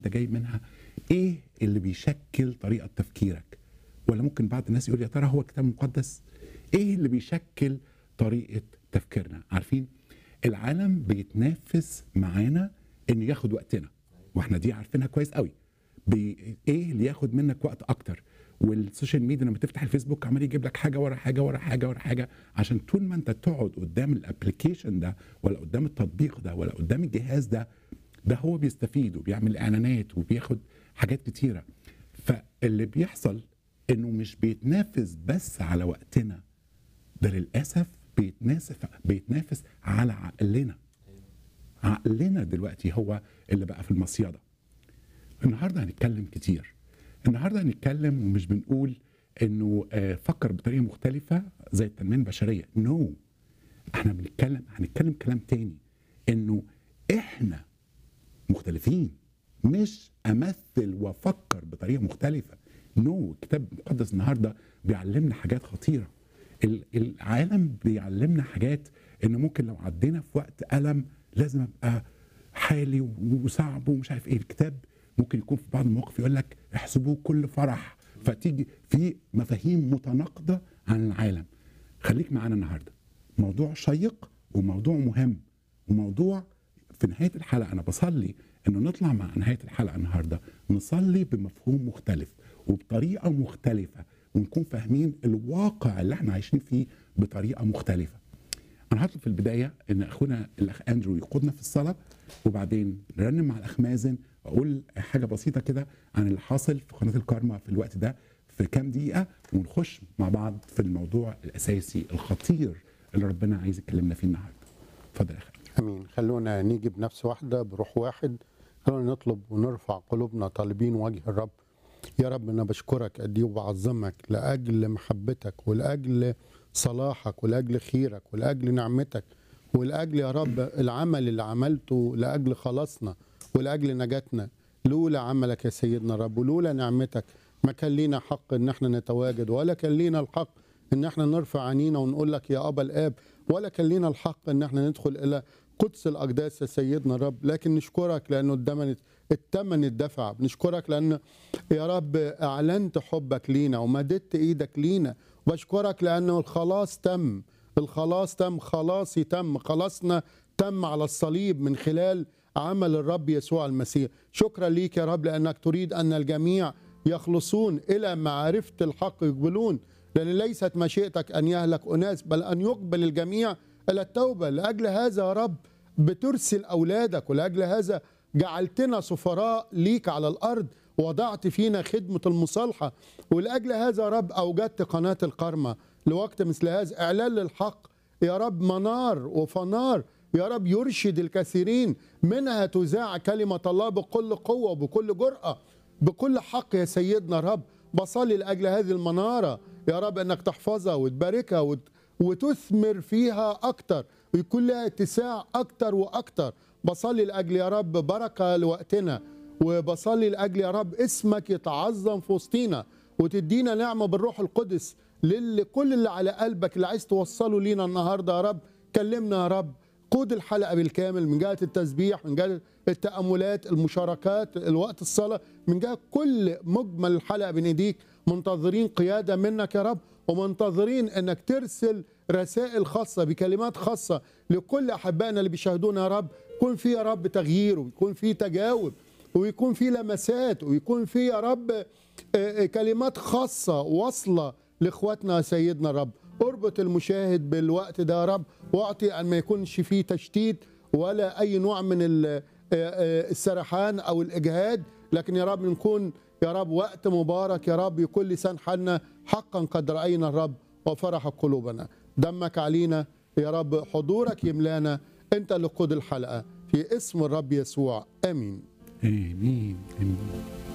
ده جاي منها ايه اللي بيشكل طريقه تفكيرك ولا ممكن بعض الناس يقول يا ترى هو الكتاب المقدس ايه اللي بيشكل طريقه تفكيرنا عارفين العالم بيتنافس معانا انه ياخد وقتنا واحنا دي عارفينها كويس قوي بي ايه اللي ياخد منك وقت اكتر والسوشيال ميديا لما تفتح الفيسبوك عمال يجيب لك حاجه ورا حاجه ورا حاجه ورا حاجه عشان طول ما انت تقعد قدام الابلكيشن ده ولا قدام التطبيق ده ولا قدام الجهاز ده ده هو بيستفيد وبيعمل اعلانات وبياخد حاجات كتيره فاللي بيحصل انه مش بيتنافس بس على وقتنا ده للاسف بيتنافس بيتنافس على عقلنا عقلنا دلوقتي هو اللي بقى في المصيده النهارده هنتكلم كتير النهارده هنتكلم ومش بنقول انه آه، فكر بطريقه مختلفه زي التنميه البشريه نو no. احنا بنتكلم هنتكلم كلام تاني انه احنا مختلفين مش امثل وافكر بطريقه مختلفه نو no. الكتاب المقدس النهارده بيعلمنا حاجات خطيره ال- العالم بيعلمنا حاجات ان ممكن لو عدينا في وقت الم لازم ابقى حالي وصعب ومش عارف ايه الكتاب ممكن يكون في بعض المواقف يقول لك احسبوه كل فرح فتيجي في مفاهيم متناقضه عن العالم خليك معانا النهارده موضوع شيق وموضوع مهم وموضوع في نهايه الحلقه انا بصلي انه نطلع مع نهايه الحلقه النهارده نصلي بمفهوم مختلف وبطريقه مختلفه ونكون فاهمين الواقع اللي احنا عايشين فيه بطريقه مختلفه. انا هطلب في البدايه ان اخونا الاخ اندرو يقودنا في الصلاه وبعدين نرنم مع الاخ مازن واقول حاجه بسيطه كده عن اللي حاصل في قناه الكارما في الوقت ده في كام دقيقه ونخش مع بعض في الموضوع الاساسي الخطير اللي ربنا عايز يكلمنا فيه النهارده. اتفضل يا اخي. امين خلونا نيجي بنفس واحده بروح واحد خلونا نطلب ونرفع قلوبنا طالبين وجه الرب يا رب انا بشكرك قد ايه وبعظمك لاجل محبتك ولاجل صلاحك ولاجل خيرك ولاجل نعمتك ولاجل يا رب العمل اللي عملته لاجل خلاصنا ولاجل نجاتنا لولا عملك يا سيدنا الرب ولولا نعمتك ما كان لينا حق ان احنا نتواجد ولا كان لينا الحق ان احنا نرفع عينينا ونقول لك يا ابا الاب ولا كان لينا الحق ان احنا ندخل الى قدس الاقداس يا سيدنا الرب لكن نشكرك لانه الثمن الثمن اتدفع بنشكرك لان يا رب اعلنت حبك لينا ومددت ايدك لينا بشكرك لانه الخلاص تم الخلاص تم خلاصي تم خلاصنا تم على الصليب من خلال عمل الرب يسوع المسيح شكرا ليك يا رب لانك تريد ان الجميع يخلصون الى معرفه الحق يقبلون لان ليست مشيئتك ان يهلك اناس بل ان يقبل الجميع الى التوبه لاجل هذا يا رب بترسل اولادك ولاجل هذا جعلتنا سفراء ليك على الارض وضعت فينا خدمه المصالحه ولاجل هذا يا رب اوجدت قناه القرمه لوقت مثل هذا اعلان للحق يا رب منار وفنار يا رب يرشد الكثيرين منها تذاع كلمه الله بكل قوه وبكل جراه بكل حق يا سيدنا رب بصلي لاجل هذه المناره يا رب انك تحفظها وتباركها وت... وتثمر فيها اكتر ويكون لها اتساع اكتر واكتر بصلي لاجل يا رب بركه لوقتنا وبصلي لاجل يا رب اسمك يتعظم في وسطينا وتدينا نعمه بالروح القدس لكل اللي على قلبك اللي عايز توصله لينا النهارده يا رب كلمنا يا رب قود الحلقه بالكامل من جهه التسبيح من جهه التاملات المشاركات الوقت الصلاه من جهه كل مجمل الحلقه بين ايديك منتظرين قياده منك يا رب ومنتظرين انك ترسل رسائل خاصه بكلمات خاصه لكل احبائنا اللي بيشاهدونا يا رب يكون في يا رب تغيير ويكون في تجاوب ويكون في لمسات ويكون في يا رب آه، آه، كلمات خاصه واصله لاخواتنا يا سيدنا الرب اربط المشاهد بالوقت ده يا رب واعطي ان ما يكونش فيه تشتيت ولا اي نوع من ال- آه، آه، السرحان او الاجهاد لكن يا رب نكون يا رب وقت مبارك يا رب يكون لسان حالنا حقا قد راينا الرب وفرح قلوبنا دمك علينا يا رب حضورك يملانا انت اللي قود الحلقه في اسم الرب يسوع امين امين امين